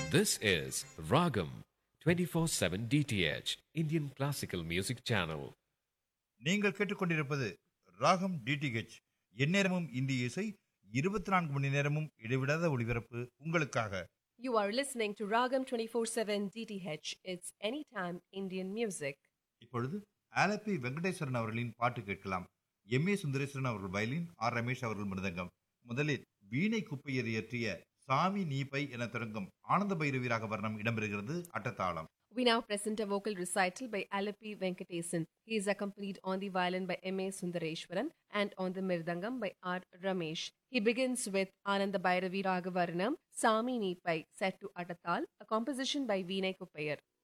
This is Ragam 24/7 DTH Indian Classical Music Channel. நீங்கள் கேட்டுக்கொண்டிருப்பது ராகம் டிடிஹெச் எந்நேரமும் இந்திய இசை இருபத்தி நான்கு மணி நேரமும் இடைவிடாத ஒளிபரப்பு உங்களுக்காக You are listening to Ragam 24/7 DTH. It's anytime Indian music. இப்பொழுது ஆலப்பி வெங்கடேஸ்வரன் அவர்களின் பாட்டு கேட்கலாம் எம் ஏ சுந்தரேஸ்வரன் அவர்கள் வயலின் ஆர் ரமேஷ் அவர்கள் மிருதங்கம் முதலில் வீணை குப்பையர் இயற்றிய சாமி நீப்பை என தொடங்கும் ஆனந்த பைரவிராக வர்ணம் இடம்பெறுகிறது அட்டத்தாளம் We now present a vocal recital by Alapi Venkatesan. He is accompanied on the violin by M.A. Sundareshwaran and on the mirdangam by R. Ramesh. He begins with Ananda Bhairavi Ragavarnam, Sami Nipai, set to Atatal, a composition by Vinay Kuppayar.